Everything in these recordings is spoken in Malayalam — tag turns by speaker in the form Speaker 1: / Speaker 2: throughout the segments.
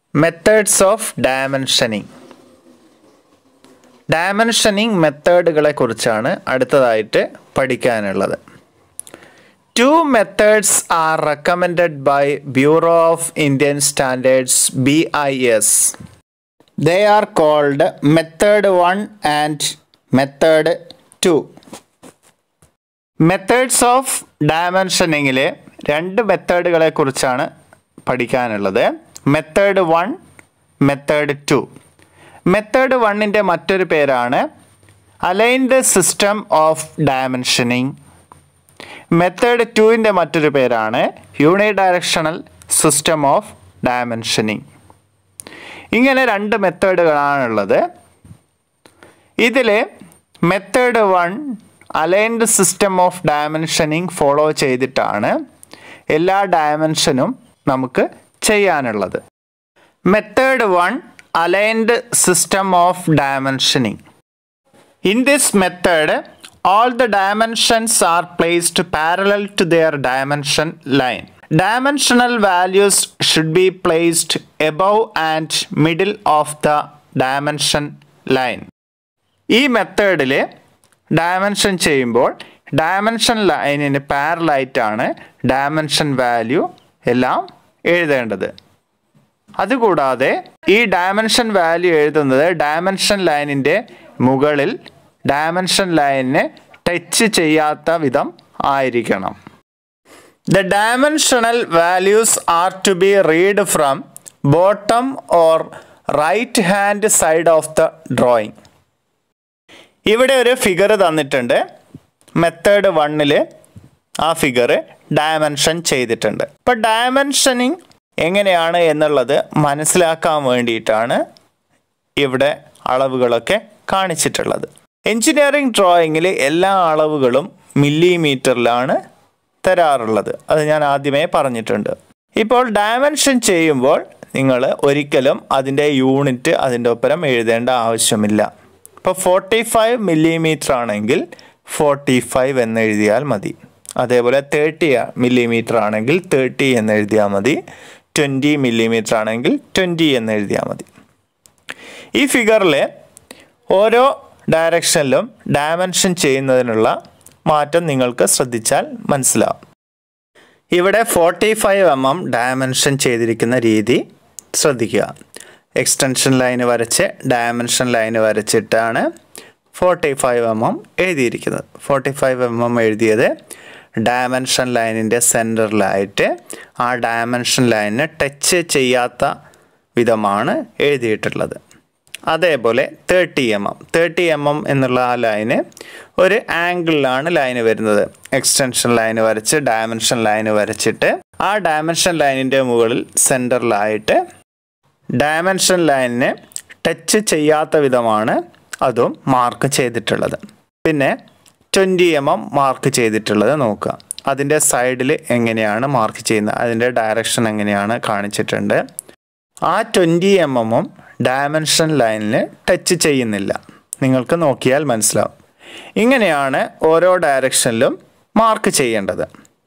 Speaker 1: മെത്തേഡ്സ് ഓഫ് ഡയമെൻഷനിങ് ഡയമെൻഷനിങ് മെത്തേഡുകളെ കുറിച്ചാണ് അടുത്തതായിട്ട് പഠിക്കാനുള്ളത് two methods are recommended by bureau of Indian standards B I S they are called method one and method two methods of ഡയമെൻഷനിങ്ങിൽ രണ്ട് മെത്തേഡുകളെ കുറിച്ചാണ് പഠിക്കാനുള്ളത് method one method two method വണ്ണിൻ്റെ മറ്റൊരു പേരാണ് aligned system of dimensioning method ടുവിൻ്റെ മറ്റൊരു പേരാണ് unidirectional system of dimensioning ഇങ്ങനെ രണ്ട് മെത്തേഡുകളാണുള്ളത് ഇതിൽ method one aligned system of dimensioning follow ചെയ്തിട്ടാണ് എല്ലാ ഡയമെൻഷനും നമുക്ക് ചെയ്യാനുള്ളത് method one aligned system of dimensioning in this method all the dimensions are placed parallel to their dimension line. Dimensional values should be placed above and middle of the dimension line. ഈ മെത്തേഡിൽ ഡയമെൻഷൻ ചെയ്യുമ്പോൾ ഡയമെൻഷൻ ലൈനിന് പാരലായിട്ടാണ് ഡയമെൻഷൻ വാല്യൂ എല്ലാം എഴുതേണ്ടത് അതുകൂടാതെ ഈ ഡയമെൻഷൻ വാല്യൂ എഴുതുന്നത് ഡയമെൻഷൻ ലൈനിൻ്റെ മുകളിൽ ഡയമെൻഷൻ ലൈനിനെ ടച്ച് ചെയ്യാത്ത വിധം ആയിരിക്കണം the dimensional values are to be read from bottom or right hand side of the drawing ഇവിടെ ഒരു ഫിഗർ തന്നിട്ടുണ്ട് മെത്തേഡ് വണ്ണിൽ ആ ഫിഗർ ഡയമെൻഷൻ ചെയ്തിട്ടുണ്ട് ഇപ്പം ഡയമെൻഷനിങ് എങ്ങനെയാണ് എന്നുള്ളത് മനസ്സിലാക്കാൻ വേണ്ടിയിട്ടാണ് ഇവിടെ അളവുകളൊക്കെ കാണിച്ചിട്ടുള്ളത് എഞ്ചിനീയറിംഗ് ഡ്രോയിങ്ങിൽ എല്ലാ അളവുകളും മില്ലിമീറ്ററിലാണ് തരാറുള്ളത് അത് ഞാൻ ആദ്യമേ പറഞ്ഞിട്ടുണ്ട് ഇപ്പോൾ ഡയമെൻഷൻ ചെയ്യുമ്പോൾ നിങ്ങൾ ഒരിക്കലും അതിൻ്റെ യൂണിറ്റ് അതിൻ്റെ ഒപ്പരം എഴുതേണ്ട ആവശ്യമില്ല ഇപ്പോൾ ഫോർട്ടി ഫൈവ് മില്ലിമീറ്റർ ആണെങ്കിൽ ഫോർട്ടി ഫൈവ് എന്ന് എഴുതിയാൽ മതി അതേപോലെ തേർട്ടി മില്ലിമീറ്റർ ആണെങ്കിൽ തേർട്ടി എന്ന് എഴുതിയാൽ മതി ട്വൻറ്റി മില്ലിമീറ്റർ ആണെങ്കിൽ ട്വൻറ്റി എന്ന് എഴുതിയാൽ മതി ഈ ഫിഗറിൽ ഓരോ ഡയറക്ഷനിലും ഡയമെൻഷൻ ചെയ്യുന്നതിനുള്ള മാറ്റം നിങ്ങൾക്ക് ശ്രദ്ധിച്ചാൽ മനസ്സിലാവും ഇവിടെ forty five M M dimension ചെയ്തിരിക്കുന്ന രീതി ശ്രദ്ധിക്കുക എക്സ്റ്റൻഷൻ ലൈന് വരച്ച് ഡയമെൻഷൻ ലൈന് വരച്ചിട്ടാണ് ഫോർട്ടി ഫൈവ് എം എം എഴുതിയിരിക്കുന്നത് ഫോർട്ടി ഫൈവ് എം എം എഴുതിയത് ഡയമെൻഷൻ ലൈനിൻ്റെ സെൻറ്ററിലായിട്ട് ആ ഡയമെൻഷൻ ലൈനിന് ടച്ച് ചെയ്യാത്ത വിധമാണ് എഴുതിയിട്ടുള്ളത് അതേപോലെ thirty M M thirty M M എന്നുള്ള ആ ലൈന് ഒരു ആംഗിളിലാണ് ലൈന് വരുന്നത് എക്സ്റ്റൻഷൻ ലൈന് വരച്ച് ഡയമെൻഷൻ ലൈന് വരച്ചിട്ട് ആ ഡയമെൻഷൻ ലൈനിൻ്റെ മുകളിൽ സെൻറ്ററിലായിട്ട് ഡയമെൻഷൻ ലൈനിനെ ടച്ച് ചെയ്യാത്ത വിധമാണ് അതും മാർക്ക് ചെയ്തിട്ടുള്ളത് പിന്നെ ട്വൻറ്റി എം എം മാർക്ക് ചെയ്തിട്ടുള്ളത് നോക്കുക അതിൻ്റെ സൈഡിൽ എങ്ങനെയാണ് മാർക്ക് ചെയ്യുന്നത് അതിൻ്റെ ഡയറക്ഷൻ എങ്ങനെയാണ് കാണിച്ചിട്ടുണ്ട് ആ ട്വൻറ്റി എം എമ്മും ഡയമെൻഷൻ ലൈനിൽ ടച്ച് ചെയ്യുന്നില്ല നിങ്ങൾക്ക് നോക്കിയാൽ മനസ്സിലാവും ഇങ്ങനെയാണ് ഓരോ ഡയറക്ഷനിലും മാർക്ക് ചെയ്യേണ്ടത്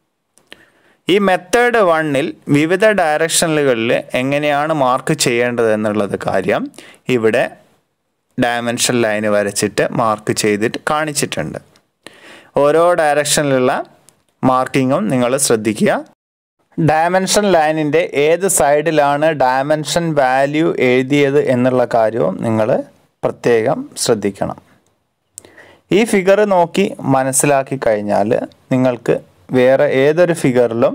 Speaker 1: ഈ മെത്തേഡ് വണ്ണിൽ വിവിധ ഡയറക്ഷനുകളിൽ എങ്ങനെയാണ് മാർക്ക് ചെയ്യേണ്ടത് എന്നുള്ളത് കാര്യം ഇവിടെ ഡയമെൻഷൻ ലൈന് വരച്ചിട്ട് മാർക്ക് ചെയ്തിട്ട് കാണിച്ചിട്ടുണ്ട് ഓരോ ഡയറക്ഷനിലുള്ള മാർക്കിങ്ങും നിങ്ങൾ ശ്രദ്ധിക്കുക ഡയമെൻഷൻ ലൈനിൻ്റെ ഏത് സൈഡിലാണ് ഡയമെൻഷൻ വാല്യൂ എഴുതിയത് എന്നുള്ള കാര്യവും നിങ്ങൾ പ്രത്യേകം ശ്രദ്ധിക്കണം ഈ ഫിഗർ നോക്കി മനസ്സിലാക്കി കഴിഞ്ഞാൽ നിങ്ങൾക്ക് വേറെ ഏതൊരു ഫിഗറിലും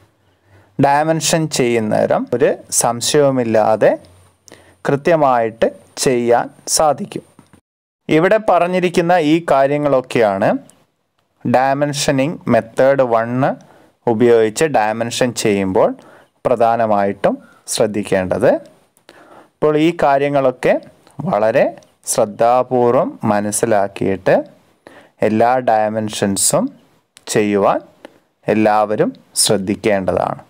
Speaker 1: ഡയമെൻഷൻ ചെയ്യുന്നേരം ഒരു സംശയവുമില്ലാതെ കൃത്യമായിട്ട് ചെയ്യാൻ സാധിക്കും ഇവിടെ പറഞ്ഞിരിക്കുന്ന ഈ കാര്യങ്ങളൊക്കെയാണ് ഡയമെൻഷനിങ് മെത്തേഡ് വണ്ണ് ഉപയോഗിച്ച് ഡയമെൻഷൻ ചെയ്യുമ്പോൾ പ്രധാനമായിട്ടും ശ്രദ്ധിക്കേണ്ടത് അപ്പോൾ ഈ കാര്യങ്ങളൊക്കെ വളരെ ശ്രദ്ധാപൂർവം മനസ്സിലാക്കിയിട്ട് എല്ലാ ഡയമെൻഷൻസും ചെയ്യുവാൻ എല്ലാവരും ശ്രദ്ധിക്കേണ്ടതാണ്